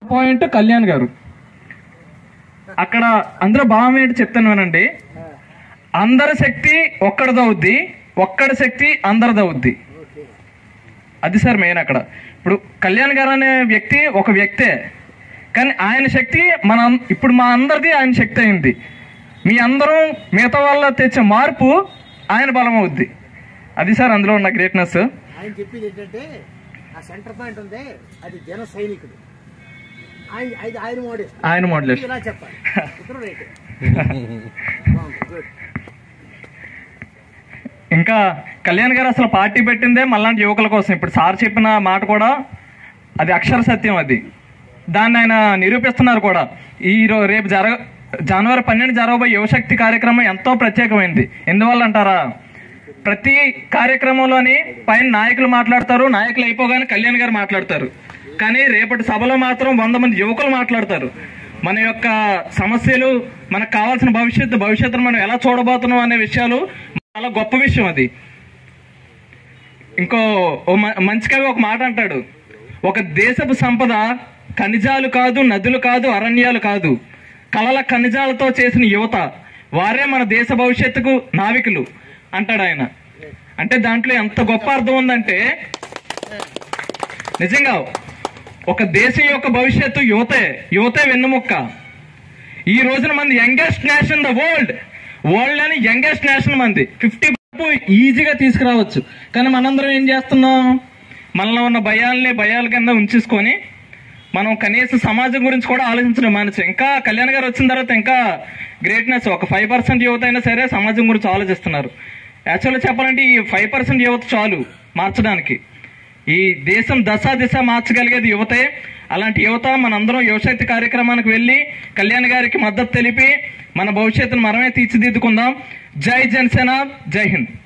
point Kalyan గారు అక్కడ అందరూ భావం ఏంటి చెప్తాను వినండి అందరి శక్తి ఒక్కడిదవుద్ది ఒక్కడి శక్తి అందరిదవుద్ది అది సార్ మెయిన్ అక్కడ ఇప్పుడు కళ్యాణ్ గారు అనే వ్యక్తి ఒక వ్యక్తే కానీ ఆయన శక్తి మన అం- ఇప్పుడు మా అందరిది ఆయన శక్తి అయింది మీ అందరం మిగతా వాళ్ళ తెచ్చే మార్పు ఆయన బలం అవుద్ది అది సార్ అందులో ఉన్న గ్రేట్నెస్ ఆయన చెప్పేది ఏంటంటే ఆ సెంటర్ పాయింట్ ఉంది అది జన సైనికుడు ఆయన అది ఆయన మోడల్ ఆయన మోడలేషన్ ఇలా చెప్పాలి ఇద్దరు రైట్ గుడ్ ఇంకా కళ్యాణ్ గారు అసలు పార్టీ పెట్టిందే మళ్ళాంటి యువకుల కోసం ఇప్పుడు సార్ చెప్పిన మాట కూడా అది అక్షర సత్యం అది దాన్ని ఆయన నిరూపిస్తున్నారు కూడా ఈ రో- రేపు జరగ జనవరి పన్నెండు జరగబోయే యువశక్తి కార్యక్రమం ఎంతో ప్రత్యేకమైంది ఎందువల్ల అంటారా ప్రతి కార్యక్రమంలోని పైన నాయకులు మాట్లాడతారు నాయకులు అయిపోగానే కళ్యాణ్ గారు మాట్లాడతారు కానీ రేపటి సభలో మాత్రం వంద మంది యువకులు మాట్లాడతారు మన యొక్క సమస్యలు మనకు కావాల్సిన భవిష్యత్తు భవిష్యత్తును మనం ఎలా చూడబోతున్నాం అనే విషయాలు చాలా గొప్ప విషయం అది ఇంకో ఓ మ- మంచి కవి ఒక మాట అంటాడు ఒక దేశపు సంపద ఖనిజాలు కాదు నదులు కాదు అరణ్యాలు కాదు కలల ఖనిజాలతో చేసిన యువత వారే మన దేశ భవిష్యత్తుకు నావికులు అంటాడు ఆయన అంటే దాంట్లో ఎంత గొప్ప అర్థం ఉందంటే నిజంగా ఒక దేశం యొక్క భవిష్యత్తు యువతే యువతే వెన్నుముక్క ఈ రోజున మంది youngest nation the world world అని యంగెస్ట్ నేషన్ మంది ఫిఫ్టీ ఈజీగా తీసుకురావచ్చు కానీ మనందరం ఏం చేస్తున్నాం మనలో ఉన్న భయాల్ని భయాల కింద ఉంచేసుకొని మనం కనీస సమాజం గురించి కూడా ఆలోచించడం మానేసి ఇంకా కళ్యాణ్ గారు వచ్చిన తర్వాత ఇంకా గ్రేట్నెస్ ఒక ఫైవ్ పర్సెంట్ యువత అయినా సరే సమాజం గురించి ఆలోచిస్తున్నారు యాక్చువల్గా చెప్పాలంటే ఈ ఫైవ్ పర్సెంట్ యువత చాలు మార్చడానికి ఈ దేశం దశ దిశ మార్చగలిగేది యువతే అలాంటి యువత మనందరం యువశక్తి కార్యక్రమానికి వెళ్ళి కళ్యాణ్ గారికి మద్దతు తెలిపి మన భవిష్యత్తును మనమే తీర్చిదిద్దుకుందాం జై జనసేన జై హింద్